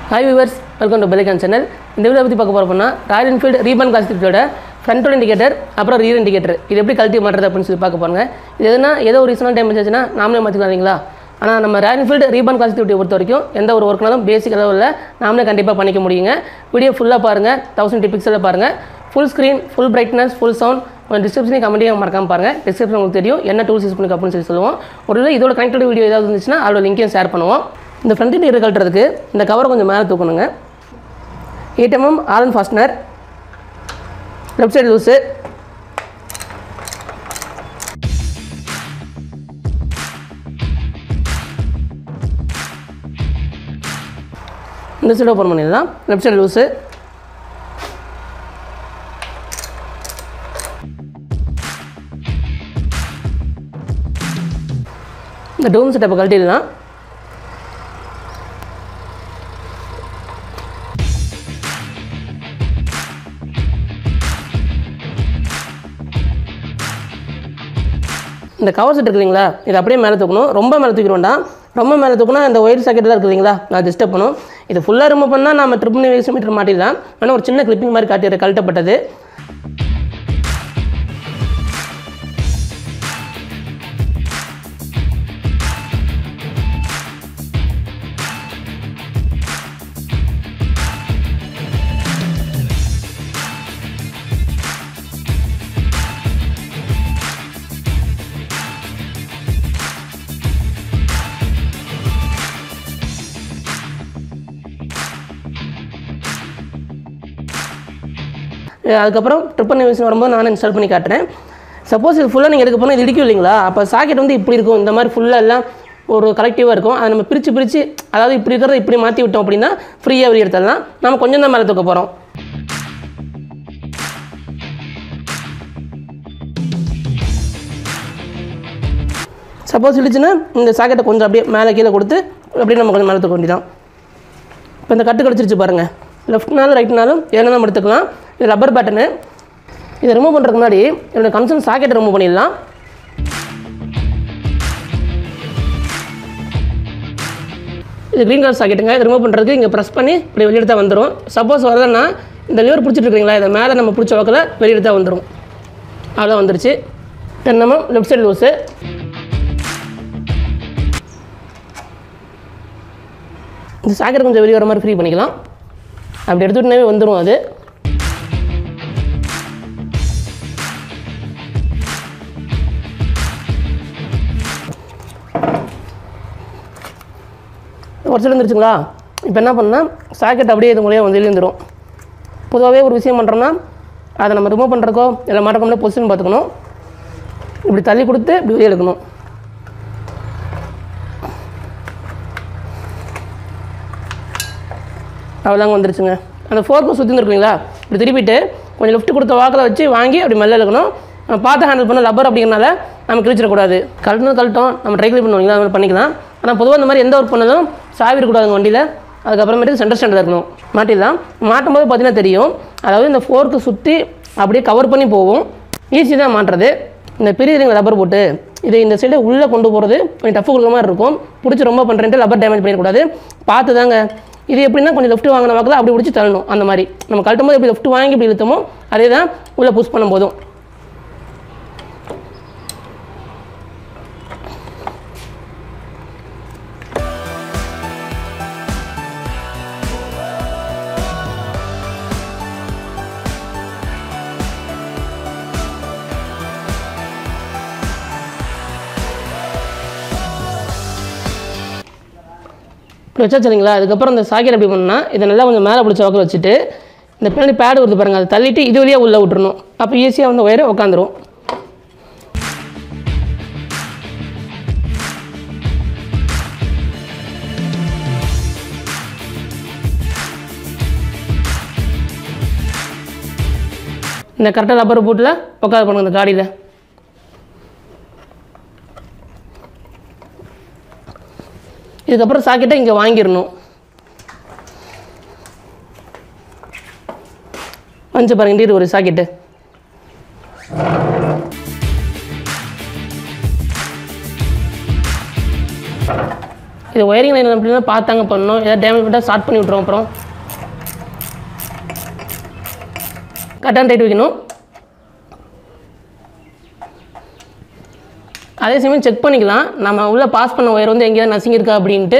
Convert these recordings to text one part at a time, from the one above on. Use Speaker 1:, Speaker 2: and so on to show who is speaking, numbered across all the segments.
Speaker 1: hi viewers welcome to Pelican channel இந்த video பற்றி பார்க்க போகிறோம்னா ராயல் என்ஃபீல்டு ரீபன் காஸ்டியோட ஃப்ரண்ட் இண்டிகேட்டர் அப்புறம் ரீர் இண்டிகேட்டர் இது எப்படி கழட்டி மாட்டுறது அப்படின்னு சொல்லி பார்க்க போகிறாங்க இது எதுனா ஏதோ ஒரு ரீசனாக டேமேஜ் ஆச்சுன்னா நாமளே மாற்றிக்கலாம் இல்லைங்களா ஆனால் நம்ம ராயல் என்ஃபீல்டு ரீபன் காஸ்டியூட்டியை பொறுத்த வரைக்கும் எந்த ஒரு ஒர்க்னாலும் பேசிக் அளவில் நாமளே கண்டிப்பாக பண்ணிக்க முடியுங்க வீடியோ ஃபுல்லாக பாருங்கள் தௌசண்ட் பிக்சலில் பாருங்கள் full screen full brightness full sound உங்கள் டிஸ்கிரிப்ஷனையும் கமெண்ட்டையும் மறக்காம பாருங்கள் டிஸ்கிரிப்ஷன் உங்களுக்கு தெரியும் என்ன டூல்ஸ் யூஸ் பண்ணிக்க அப்படின்னு சொல்லி சொல்லுவோம் ஒரு இதோட கனெக்டட் வீடியோ ஏதாவது இருந்துச்சுன்னா அதோட லிங்க்கையும் ஷேர் பண்ணுவோம் இந்த ஃப்ரண்ட் இண்டிகேட்டர் கழட்டுறதுக்கு இந்த கவரை கொஞ்சம் மேலே தூக்கணுங்க எயிட் எம்எம் ஆரன் ஃபாஸ்ட்னர் லெஃப்ட் சைடு லூஸு இந்த சைடு ஓப்பன் பண்ணிடலாம் லெஃப்ட் சைடு லூஸு இந்த டோம் செட்டப்பை கழட்டிடலாம் இந்த கவர் செட் இருக்கு இல்லைங்களா இது அப்படியே மேலே தூக்கணும் ரொம்ப மேலே தூக்கிட வேண்டாம் ரொம்ப மேலே தூக்கினா இந்த ஒயர் சாக்கெட் இருக்கு இல்லைங்களா நான் டிஸ்டர்ப் பண்ணும் இது ஃபுல்லாக ரிமூவ் பண்ணால் நம்ம ட்ரிபிள் வேஸ்ட் மீட்டர் மாட்டிடலாம் ஆனால் ஒரு சின்ன கிளிப்பிங் மாதிரி காட்டிடுற கழட்டப்பட்டது அஹ் அதுக்கப்புறம் ட்ரிப்பர் நியூஸ் வரும்போது நான் இன்ஸ்டால் பண்ணி காட்டுறேன் சப்போஸ் இது ஃபுல்லாக நீங்கள் எடுக்க போனால் இது இடிக்கும் இல்லைங்களா அப்போ சாக்கெட் வந்து இப்படி இருக்கும் இந்த மாதிரி ஃபுல்லாக எல்லாம் ஒரு கலெக்டிவாக இருக்கும் அதை நம்ம பிரித்து பிரித்து அதாவது இப்படி இருக்கிறத இப்படி மாற்றி விட்டோம் அப்படின்னா ஃப்ரீயாக வெளியே எடுத்துடலாம் நம்ம கொஞ்சம் தான் மேலே தூக்க போகிறோம் சப்போஸ் இடிச்சுன்னா இந்த சாக்கெட்டை கொஞ்சம் அப்படியே மேலே கீழே கொடுத்து அப்படியே நம்ம கொஞ்சம் மேலே தூக்க வேண்டியதான் இப்போ இந்த கட்டு கிடச்சிருச்சு பாருங்கள் லெஃப்ட்னாலும் ரைட்னாலும் எதுனா நம்ம எடுத்துக்கலாம் இது ரப்பர் பேட்டனு இதை ரிமூவ் பண்ணுறதுக்கு முன்னாடி என்னோட கன்சர்ன் சாக்கெட்டை ரிமூவ் பண்ணிடலாம் இது க்ரீன் கலர் சாக்கெட்டுங்க இதை ரிமூவ் பண்ணுறதுக்கு இங்கே ப்ரெஸ் பண்ணி இப்படி வெளியெடுத்தா வந்துடும் சப்போஸ் வரலன்னா இந்த லிவர் பிடிச்சிட்டு இருக்கீங்களா இதை மேலே நம்ம பிடிச்ச வக்கில் வெளியெடுத்தா வந்துடும் அவ்வளோ வந்துருச்சு தென் நம்ம லெஃப்ட் சைடு லூஸு இந்த சாக்கெட் கொஞ்சம் வெளியே வர மாதிரி ஃப்ரீ பண்ணிக்கலாம் அப்படி எடுத்துக்கிட்டே வந்துடும் அது ஒரு சில வந்துருச்சுங்களா இப்போ என்ன பண்ணால் சாக்கெட் அப்படியே இது மூலியம் வந்து எழுந்துடும் பொதுவாகவே ஒரு விஷயம் பண்ணுறோம்னா அதை நம்ம ரிமூவ் பண்ணுறக்கோ இல்லை மாட்டக்கோம்ல பொசிஷன் பார்த்துக்கணும் இப்படி தள்ளி கொடுத்து இப்படி வெளியே எடுக்கணும் அவ்வளோதாங்க வந்துருச்சுங்க அந்த ஃபோர்க்கு சுற்றி இருக்குங்களா இப்படி திருப்பிட்டு கொஞ்சம் லிஃப்ட் கொடுத்த வாக்கில் வச்சு வாங்கி அப்படி மெல்ல இழுக்கணும் நம்ம பார்த்து ஹேண்டில் பண்ண ரப்பர் அப்படிங்கிறனால நம்ம கிழிச்சிடக்கூடாது கழட்டணும் கழட்டும் நம்ம ட்ரை கிளீன் பண்ணுவீங்களா அது மாதிரி பண்ணிக்கலாம் ஆனால் பொதுவாக இந்த மாதிரி எந்த ஒர்க் பண்ணாலும் சாவி இருக்கக்கூடாதுங்க வண்டியில் அதுக்கப்புறமேட்டு சென்டர் ஸ்டாண்டில் இருக்கணும் மாட்டிடலாம் மாட்டும் போது பார்த்தீங்கன்னா தெரியும் அதாவது இந்த ஃபோர்க்கு சுற்றி அப்படியே கவர் பண்ணி போகும் ஈஸி தான் மாட்டுறது இந்த பெரிய ரிங் ரப்பர் போட்டு இதை இந்த சைடு உள்ளே கொண்டு போகிறது கொஞ்சம் டஃப் கொடுக்குற மாதிரி இருக்கும் பிடிச்சி ரொம்ப பண்ணுறேன்ட்டு ரப்பர் டேமேஜ் பண்ணிடக்கூடாது பார்த்து தாங்க இது எப்படின்னா கொஞ்சம் லெஃப்ட் வாங்கின வாக்கில் அப்படி பிடிச்சி தள்ளணும் அந்த மாதிரி நம்ம கழட்டும் போது எப்படி லெஃப்ட் வாங்கி இப்படி இழுத்தமோ அதே தான் உள்ளே புஷ் பண்ணும் போதும் இப்படி வச்சா சரிங்களா அதுக்கப்புறம் இந்த சாக்கெட் எப்படி பண்ணால் இதை நல்லா கொஞ்சம் மேலே பிடிச்ச வாக்கில் வச்சுட்டு இந்த பின்னாடி பேடு வருது பாருங்கள் அதை தள்ளிட்டு இது வழியாக உள்ளே விட்டுறணும் அப்போ ஈஸியாக வந்து ஒயரை உட்காந்துரும் இந்த கரெக்டாக ரப்பர் போட்டில் உட்காந்து பண்ணுங்க இந்த காடியில் இதுக்கப்புறம் சாக்கெட்டை இங்கே வாங்கிடணும் வந்து பாருங்க இண்டியர் ஒரு சாக்கெட்டு இது ஒயரிங் லைன் அப்படின்னா பார்த்தாங்க பண்ணணும் ஏதாவது டேமேஜ் பண்ணால் ஸ்டார்ட் பண்ணி விட்ருவோம் அப்புறம் கட்டான் டைட் வைக்கணும் அதே சமயம் செக் பண்ணிக்கலாம் நம்ம உள்ளே பாஸ் பண்ண ஒயர் வந்து எங்கேயாவது நசுங்கியிருக்கா அப்படின்ட்டு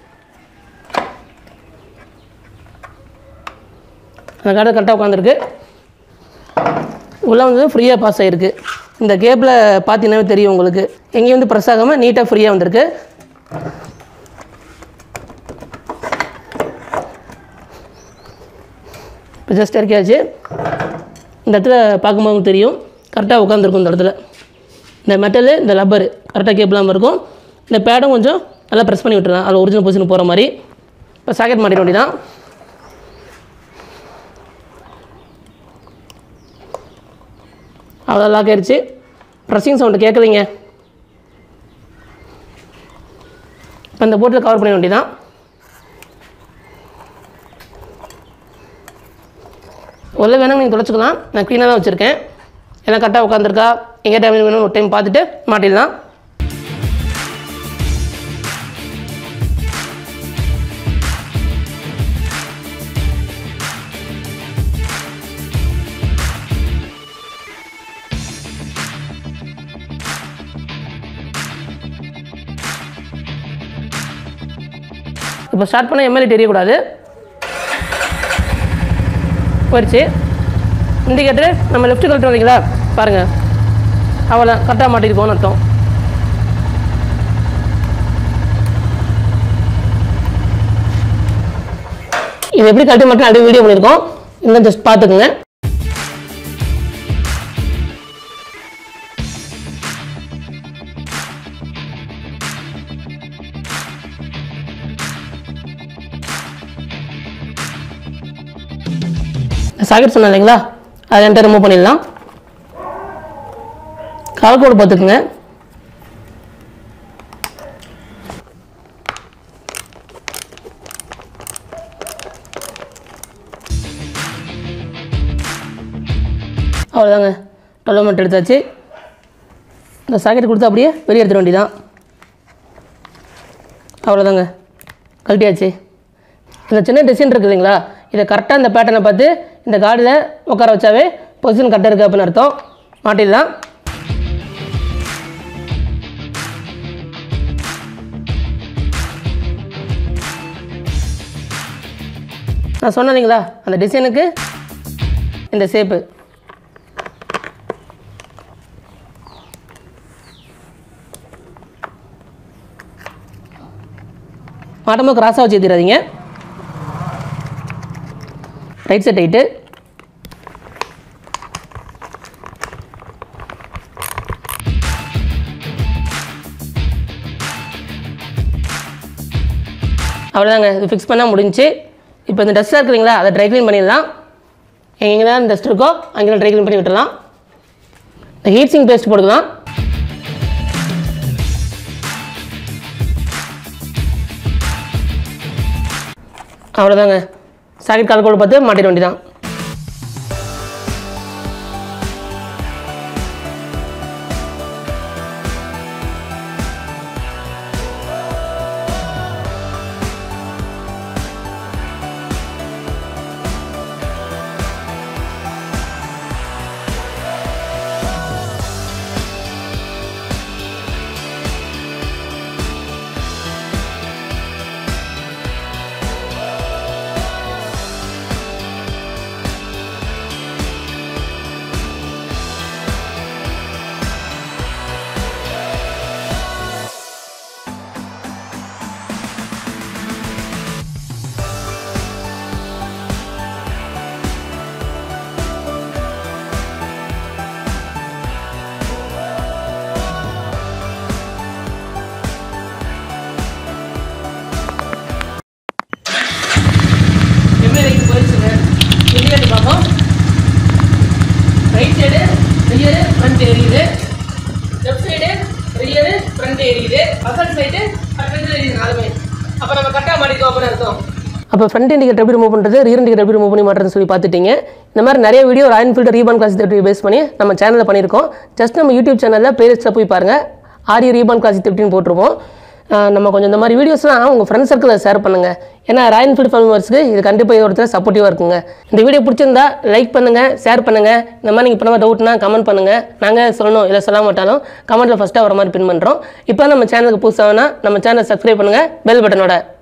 Speaker 1: அந்த கார்டு கரெக்டாக உட்காந்துருக்கு உள்ளே வந்து ஃப்ரீயாக பாஸ் ஆகிருக்கு இந்த கேப்பில் பார்த்தீங்கன்னாவே தெரியும் உங்களுக்கு எங்கேயும் வந்து ப்ரெஸ் ஆகாமல் நீட்டாக ஃப்ரீயாக வந்திருக்கு இப்போ ஜஸ்ட் இறக்கியாச்சு இந்த இடத்துல பார்க்கும்போது உங்களுக்கு தெரியும் கரெக்டாக உட்காந்துருக்கும் இந்த இடத்துல இந்த மெட்டலு இந்த லப்பரு கரெக்டாக கேப்பிளாமல் இருக்கும் இந்த பேடும் கொஞ்சம் நல்லா ப்ரெஸ் பண்ணி விட்டுறலாம் அதில் ஒரிஜினல் பொசிஷன் போகிற மாதிரி இப்போ சாக்கெட் மாட்டிட வேண்டியதான் அவ்வளோ லாக் ஆயிடுச்சு ப்ரெஸ்ஸிங் சவுண்டு கேட்குறீங்க இப்போ இந்த போட்டில் கவர் பண்ண வேண்டியதான் உள்ள வேணால் நீங்கள் தொலைச்சிக்கலாம் நான் க்ளீனாக தான் வச்சுருக்கேன் எல்லாம் கரெக்டாக உட்காந்துருக்கா எங்கே டேமேஜ் வேணும்னு ஒரு டைம் பார்த்துட்டு மாட்டிடலாம் இப்போ ஸ்டார்ட் பண்ண எம்எல்ஏ தெரியக்கூடாது போயிடுச்சு இண்டிகேட்டர் நம்ம லெஃப்ட் கழட்டு வந்தீங்களா பாருங்கள் அவ்வளோ கரெக்டாக மாட்டிருக்கோம்னு அர்த்தம் இது எப்படி கழட்டி மட்டும் அப்படியே வீடியோ பண்ணியிருக்கோம் இன்னும் ஜஸ்ட் பார்த்துக்குங்க சாக்கெட் சொன்னேன் இல்லைங்களா அதை என்கிட்ட ரிமூவ் பண்ணிடலாம் கால் கோடு பார்த்துக்குங்க அவ்வளோதாங்க டுவெல் மீட்டர் எடுத்தாச்சு இந்த சாக்கெட் கொடுத்து அப்படியே வெளியே எடுத்துட வேண்டியதான் அவ்வளோதாங்க கழட்டியாச்சு இந்த சின்ன டிசைன் இருக்குது இல்லைங்களா இதை கரெக்டாக இந்த பேட்டர்னை பார்த்து இந்த கார்டில் உட்கார வச்சாவே பொசிஷன் கரெக்டாக இருக்குது அப்படின்னு அர்த்தம் மாட்டிடலாம் நான் சொன்னேன் இல்லைங்களா அந்த டிசைனுக்கு இந்த ஷேப்பு மாட்டமாக கிராஸாக வச்சு ஏற்றிடாதீங்க ரைட் சைட் ரைட்டு அவ்வளோதாங்க இது ஃபிக்ஸ் பண்ணால் முடிஞ்சுச்சு இப்போ இந்த டஸ்ட்டாக இருக்குதுங்களா அதை ட்ரை க்ளீன் பண்ணிடலாம் எங்கெங்கெல்லாம் டஸ்ட் இருக்கோ அங்கெல்லாம் ட்ரை க்ளீன் பண்ணி விட்டுடலாம் இந்த ஹீட் சிங் பேஸ்ட் போட்டுக்கலாம் அவ்வளோதாங்க சாக்கெட் கால் கோடு பார்த்து மாட்டிட வேண்டியதான் எம்எல்ஏக்கு போயிடுச்சுங்க இண்டிகேட்டர் பார்ப்போம் ரைட் சைடு ரியரு ஃப்ரண்ட் எரியுது லெஃப்ட் சைடு ரியரு ஃப்ரண்ட் எரியுது பக்கத்து சைடு ஃப்ரண்ட் எரியுது நாலுமே அப்போ நம்ம கரெக்டாக மாட்டிக்கோ அப்படின்னு அர்த்தம் அப்போ ஃப்ரண்ட் இண்டிகேட்டர் எப்படி ரிமூவ் பண்ணுறது ரியர் இண்டிகேட்டர் எப்படி ரிமூவ் பண்ணி மாட்டுறதுன்னு சொல்லி பார்த்துட்டீங்க இந்த மாதிரி நிறைய வீடியோ ராயல் ஃபீல்டர் ரீபான் கிளாஸ் தேர்ட்டி பேஸ் பண்ணி நம்ம சேனலில் பண்ணியிருக்கோம் ஜஸ்ட் நம்ம யூடியூப் சேனலில் பிளேலிஸ்ட்டில் போய் பாருங்கள் ஆரி ரீபான் கிளாஸ் தேர்ட்டின்னு போட்டிருப்போம் ஆஹ் நம்ம கொஞ்சம் இந்த மாதிரி வீடியோஸ்லாம் உங்கள் ஃப்ரெண்ட்ஸ் சர்க்கிளில் ஷேர் பண்ணுங்கள் ஏன்னா ராயல் என்ஃபீல்ட் ஃபார்மர்ஸ்க்கு இது கண்டிப்பாக இது ஒருத்தர் சப்போர்ட்டிவாக இருக்குங்க இந்த வீடியோ பிடிச்சிருந்தா லைக் பண்ணுங்கள் ஷேர் பண்ணுங்கள் இந்த மாதிரி நீங்கள் பண்ண டவுட்னா கமெண்ட் பண்ணுங்கள் நாங்கள் சொல்லணும் இல்லை சொல்ல மாட்டாலும் கமெண்ட்டில் ஃபஸ்ட்டாக வர மாதிரி பின் பண்ணுறோம் இப்போ நம்ம சேனலுக்கு புதுசாகனா நம்ம சேனலை சப்ஸ்கிரைப் பண்ணுங்கள் பெல் பட்டனோட